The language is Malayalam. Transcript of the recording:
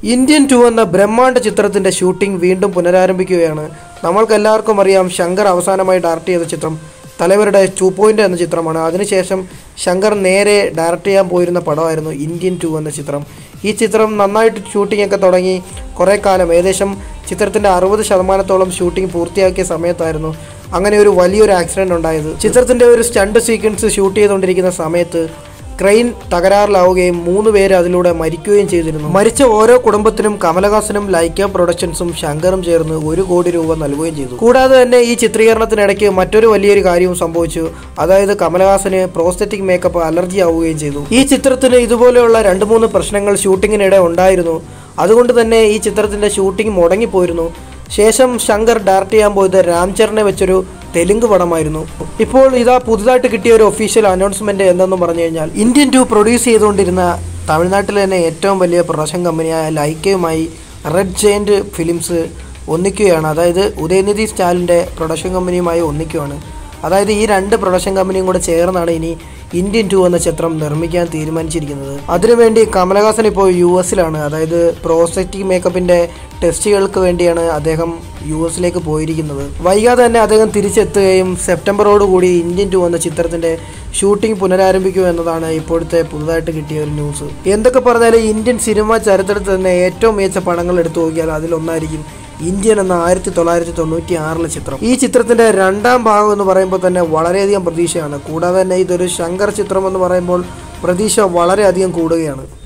ഇന്ത്യൻ ടു എന്ന ബ്രഹ്മാണ്ഡ ചിത്രത്തിന്റെ ഷൂട്ടിംഗ് വീണ്ടും പുനരാരംഭിക്കുകയാണ് നമ്മൾക്ക് എല്ലാവർക്കും അറിയാം ശങ്കർ അവസാനമായി ഡയറക്റ്റ് ചെയ്ത ചിത്രം തലവരുടെ ടു പോയിന്റ് എന്ന ചിത്രമാണ് അതിനുശേഷം ശങ്കർ നേരെ ഡയറക്റ്റ് ചെയ്യാൻ പോയിരുന്ന പടമായിരുന്നു ഇന്ത്യൻ ടു എന്ന ചിത്രം ഈ ചിത്രം നന്നായിട്ട് ഷൂട്ടിംഗ് ഒക്കെ തുടങ്ങി കുറേ കാലം ഏകദേശം ചിത്രത്തിന്റെ അറുപത് ശതമാനത്തോളം ഷൂട്ടിംഗ് പൂർത്തിയാക്കിയ സമയത്തായിരുന്നു അങ്ങനെ ഒരു വലിയൊരു ആക്സിഡന്റ് ഉണ്ടായത് ചിത്രത്തിന്റെ ഒരു സ്റ്റണ്ട് സീക്വൻസ് ഷൂട്ട് ചെയ്തുകൊണ്ടിരിക്കുന്ന സമയത്ത് ക്രെയിൻ തകരാറിലാവുകയും മൂന്ന് പേര് അതിലൂടെ മരിക്കുകയും ചെയ്തിരുന്നു മരിച്ച ഓരോ കുടുംബത്തിനും കമലഹാസനും ലൈക്ക പ്രൊഡക്ഷൻസും ശങ്കറും ചേർന്ന് ഒരു കോടി രൂപ നൽകുകയും ചെയ്തു കൂടാതെ തന്നെ ഈ ചിത്രീകരണത്തിനിടയ്ക്ക് മറ്റൊരു വലിയൊരു കാര്യവും സംഭവിച്ചു അതായത് കമലഹാസന് പ്രോസ്തറ്റിക് മേക്കപ്പ് അലർജി ആവുകയും ചെയ്തു ഈ ചിത്രത്തിന് ഇതുപോലെയുള്ള രണ്ട് മൂന്ന് പ്രശ്നങ്ങൾ ഷൂട്ടിങ്ങിനിടെ ഉണ്ടായിരുന്നു അതുകൊണ്ട് തന്നെ ഈ ചിത്രത്തിന്റെ ഷൂട്ടിംഗ് മുടങ്ങിപ്പോയിരുന്നു ശേഷം ശങ്കർ ഡയറക്റ്റ് ചെയ്യാൻ പോയത് രാംചരനെ വെച്ചൊരു തെലുങ്ക് പടമായിരുന്നു ഇപ്പോൾ ഇതാ പുതുതായിട്ട് കിട്ടിയ ഒരു ഒഫീഷ്യൽ അനൗൺസ്മെന്റ് എന്തെന്ന് പറഞ്ഞു കഴിഞ്ഞാൽ ഇന്ത്യൻ ടു പ്രൊഡ്യൂസ് ചെയ്തുകൊണ്ടിരുന്ന തമിഴ്നാട്ടിലെ തന്നെ ഏറ്റവും വലിയ പ്രൊഡക്ഷൻ കമ്പനിയായ ലൈക്കയുമായി റെഡ് ജയന്റ് ഫിലിംസ് ഒന്നിക്കുകയാണ് അതായത് ഉദയനിധി സ്റ്റാലിൻ്റെ പ്രൊഡക്ഷൻ കമ്പനിയുമായി ഒന്നിക്കുകയാണ് അതായത് ഈ രണ്ട് പ്രൊഡക്ഷൻ കമ്പനിയും കൂടെ ചേർന്നാണ് ഇനി ഇന്ത്യൻ ടു എന്ന ചിത്രം നിർമ്മിക്കാൻ തീരുമാനിച്ചിരിക്കുന്നത് അതിനുവേണ്ടി കമലഹാസൻ ഇപ്പോൾ യു എസിലാണ് അതായത് പ്രോസ്റ്ററ്റിക് മേക്കപ്പിന്റെ ടെസ്റ്റുകൾക്ക് വേണ്ടിയാണ് അദ്ദേഹം യു എസിലേക്ക് പോയിരിക്കുന്നത് വൈകാതെ തന്നെ അദ്ദേഹം തിരിച്ചെത്തുകയും സെപ്റ്റംബറോടുകൂടി ഇന്ത്യൻ ടു എന്ന ചിത്രത്തിന്റെ ഷൂട്ടിംഗ് പുനരാരംഭിക്കും എന്നതാണ് ഇപ്പോഴത്തെ പുതുതായിട്ട് കിട്ടിയ ഒരു ന്യൂസ് എന്തൊക്കെ പറഞ്ഞാലും ഇന്ത്യൻ സിനിമ ചരിത്രത്തിൽ തന്നെ ഏറ്റവും മികച്ച പടങ്ങൾ എടുത്തു നോക്കിയാൽ അതിലൊന്നായിരിക്കും ഇന്ത്യൻ എന്ന ആയിരത്തി തൊള്ളായിരത്തി തൊണ്ണൂറ്റി ആറിലെ ചിത്രം ഈ ചിത്രത്തിന്റെ രണ്ടാം ഭാഗം എന്ന് പറയുമ്പോൾ തന്നെ വളരെയധികം പ്രതീക്ഷയാണ് കൂടാതെ തന്നെ ഇതൊരു ശങ്കർ ചിത്രം എന്ന് പറയുമ്പോൾ പ്രതീക്ഷ വളരെയധികം കൂടുകയാണ്